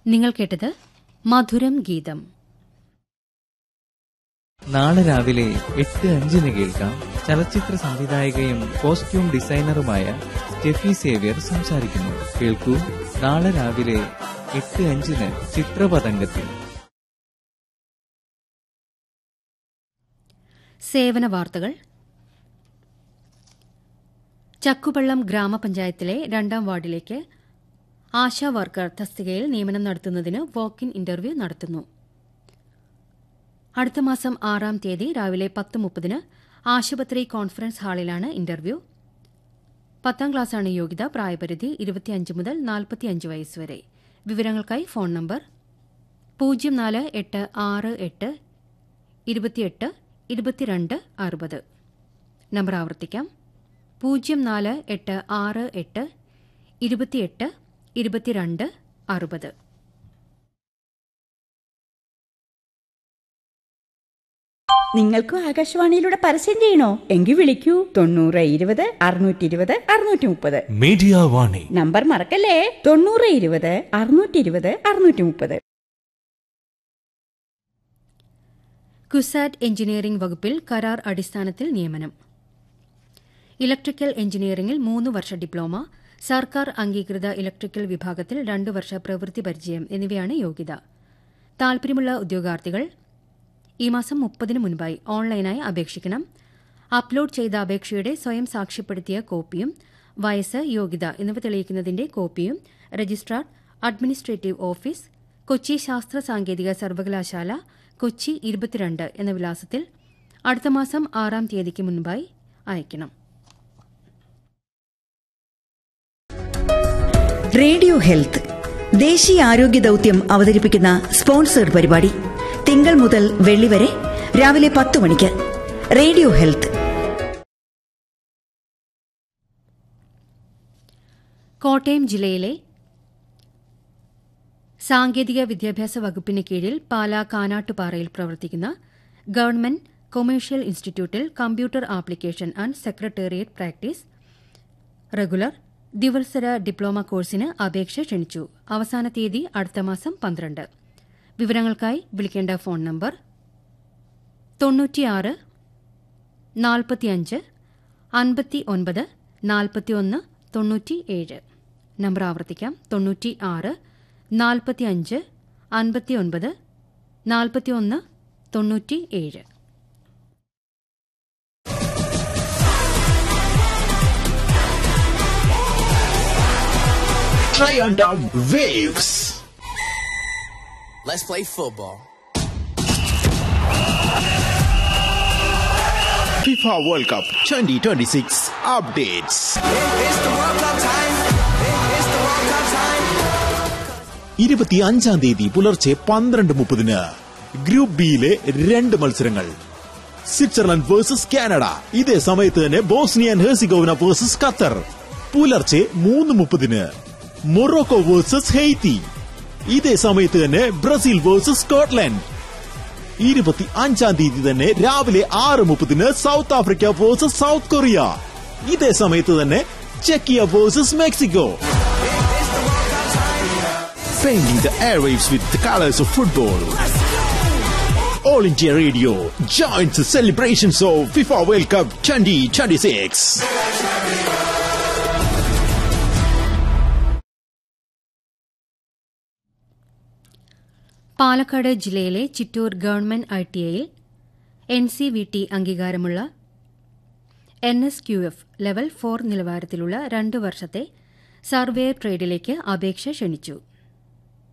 നിങ്ങൾ കേട്ടത് മധുരം ഗീതം നാളെ രാവിലെ എട്ട് അഞ്ചിന് കേൾക്കാം ചലച്ചിത്ര സംവിധായകയും കോസ്റ്റ്യൂം ഡിസൈനറുമായ സ്റ്റെഫി സേവ്യർ സംസാരിക്കുന്നു കേൾക്കൂ നാളെ രാവിലെ എട്ട് അഞ്ചിന് ചിത്രപതംഗത്തിൽ സേവന വാർത്തകൾ ചക്കുപള്ളം ഗ്രാമപഞ്ചായത്തിലെ രണ്ടാം വാർഡിലേക്ക് ആശാ വർക്കർ തസ്തികയിൽ നിയമനം നടത്തുന്നതിന് വാക്ക് ഇൻ ഇന്റർവ്യൂ നടത്തുന്നു അടുത്ത മാസം ആറാം തീയതി രാവിലെ പത്ത് മുപ്പതിന് ആശുപത്രി കോൺഫറൻസ് ഹാളിലാണ് ഇന്റർവ്യൂ പത്താം ക്ലാസ്സാണ് യോഗ്യത പ്രായപരിധി ഇരുപത്തിയഞ്ച് മുതൽ നാൽപ്പത്തിയഞ്ച് വയസ്സ് വരെ വിവരങ്ങൾക്കായി ഫോൺ നമ്പർ പൂജ്യം നാല് എട്ട് ആറ് എട്ട് ഇരുപത്തിയെട്ട് ഇരുപത്തിരണ്ട് അറുപത് നമ്പർ ആവർത്തിക്കാം പൂജ്യം നാല് എട്ട് ആറ് എട്ട് ഇരുപത്തിയെട്ട് ഇരുപത്തിരണ്ട് അറുപത് നിങ്ങൾക്കും ആകാശവാണിയിലൂടെ പരസ്യം ചെയ്യണോ എങ്കിൽ വിളിക്കൂ തൊണ്ണൂറ് ഇരുപത് അറുന്നൂറ്റി ഇരുപത് അറുന്നൂറ്റി മുപ്പത് മീഡിയ വാണി നമ്പർ മറക്കല്ലേ തൊണ്ണൂറ് ഇരുപത് അറുന്നൂറ്റി ഇരുപത് അറുന്നൂറ്റി മുപ്പത് കുസാറ്റ് എഞ്ചിനീയറിംഗ് വകുപ്പിൽ കരാർ അടിസ്ഥാനത്തിൽ നിയമനം ഇലക്ട്രിക്കൽ എഞ്ചിനീയറിംഗിൽ മൂന്ന് വർഷ ഡിപ്ലോമ സർക്കാർ അംഗീകൃത ഇലക്ട്രിക്കൽ വിഭാഗത്തിൽ രണ്ട് വർഷ പ്രവൃത്തി പരിചയം എന്നിവയാണ് യോഗ്യത താൽപര്യമുള്ള ഉദ്യോഗാർത്ഥികൾ ഈ മാസം മുപ്പതിന് മുൻപായി ഓൺലൈനായി അപേക്ഷിക്കണം അപ്ലോഡ് ചെയ്ത അപേക്ഷയുടെ സ്വയം സാക്ഷ്യപ്പെടുത്തിയ കോപ്പിയും വയസ്സ് യോഗ്യത എന്നിവ തെളിയിക്കുന്നതിന്റെ കോപ്പിയും രജിസ്ട്രാർ അഡ്മിനിസ്ട്രേറ്റീവ് ഓഫീസ് കൊച്ചി ശാസ്ത്ര സാങ്കേതിക സർവകലാശാല കൊച്ചി ഇരുപത്തിരണ്ട് എന്ന വിലാസത്തിൽ അടുത്ത മാസം ആറാം തീയതിക്ക് മുൻപായി അയക്കണം റേഡിയോ ഹെൽത്ത് ദേശീയ ആരോഗ്യ ദൌത്യം അവതരിപ്പിക്കുന്ന സ്പോൺസേഡ് പരിപാടി തിങ്കൾ മുതൽ വെള്ളി വരെ രാവിലെ പത്ത് മണിക്ക് റേഡിയോ ഹെൽത്ത് കോട്ടയം ജില്ലയിലെ സാങ്കേതിക വിദ്യാഭ്യാസ വകുപ്പിന് കീഴിൽ പാലാ കാനാട്ടുപാറയിൽ പ്രവർത്തിക്കുന്ന ഗവൺമെന്റ് കൊമേഴ്ഷ്യൽ ഇൻസ്റ്റിറ്റ്യൂട്ടിൽ computer application and secretariat practice regular ദിവത്സര ഡിപ്ലോമ കോഴ്സിന് അപേക്ഷ ക്ഷണിച്ചു അവസാന തീയതി അടുത്ത മാസം പന്ത്രണ്ട് വിവരങ്ങൾക്കായി വിളിക്കേണ്ട ഫോൺ നമ്പർ തൊണ്ണൂറ്റിയാറ് നാൽപ്പത്തിയഞ്ച് അൻപത്തി ഒൻപത് നാൽപ്പത്തിയൊന്ന് തൊണ്ണൂറ്റി ഏഴ് നമ്പർ ആവർത്തിക്കാം തൊണ്ണൂറ്റി ആറ് നാൽപ്പത്തിയഞ്ച് അൻപത്തിയൊൻപത് നാൽപ്പത്തിയൊന്ന് തൊണ്ണൂറ്റി ഏഴ് Triumph Waves. Let's play football. FIFA World Cup 2026 updates. It's the World Cup time. It's the World Cup time. ഇരുപത്തി അഞ്ചാം തീയതി പുലർച്ചെ പന്ത്രണ്ട് മുപ്പതിന് ഗ്രൂപ്പ് ബിയിലെ രണ്ട് മത്സരങ്ങൾ സ്വിറ്റ്സർലൻഡ് വേഴ്സസ് കാനഡ ഇതേ സമയത്ത് തന്നെ ബോസ്നിയൻ ഹെർസിഗോവിന വേഴ്സസ് ഖത്തർ പുലർച്ചെ മൂന്ന് മുപ്പതിന് മൊറോക്കോ വേഴ്സസ് ഹെയ്ത്തി ഇതേ സമയത്ത് തന്നെ ബ്രസീൽ വേഴ്സസ് സ്കോട്ട്ലൻഡ് ഇരുപത്തി അഞ്ചാം തീയതി തന്നെ രാവിലെ ആറ് മുപ്പതിന് South Africa versus South Korea ഇതേ സമയത്ത് തന്നെ ചെക്കിയ versus Mexico Painting the airwaves with the colors of football. All India Radio joins the celebrations of FIFA World Cup 2026. Palakkad ജില്ലയിലെ ചിറ്റൂർ ഗവൺമെന്റ് ഐ ടി ഐയിൽ എൻ സി വി ടി അംഗീകാരമുള്ള N S Q F level four നിലവാരത്തിലുള്ള രണ്ട് വർഷത്തെ survey ട്രേഡിലേക്ക് അപേക്ഷ ക്ഷണിച്ചു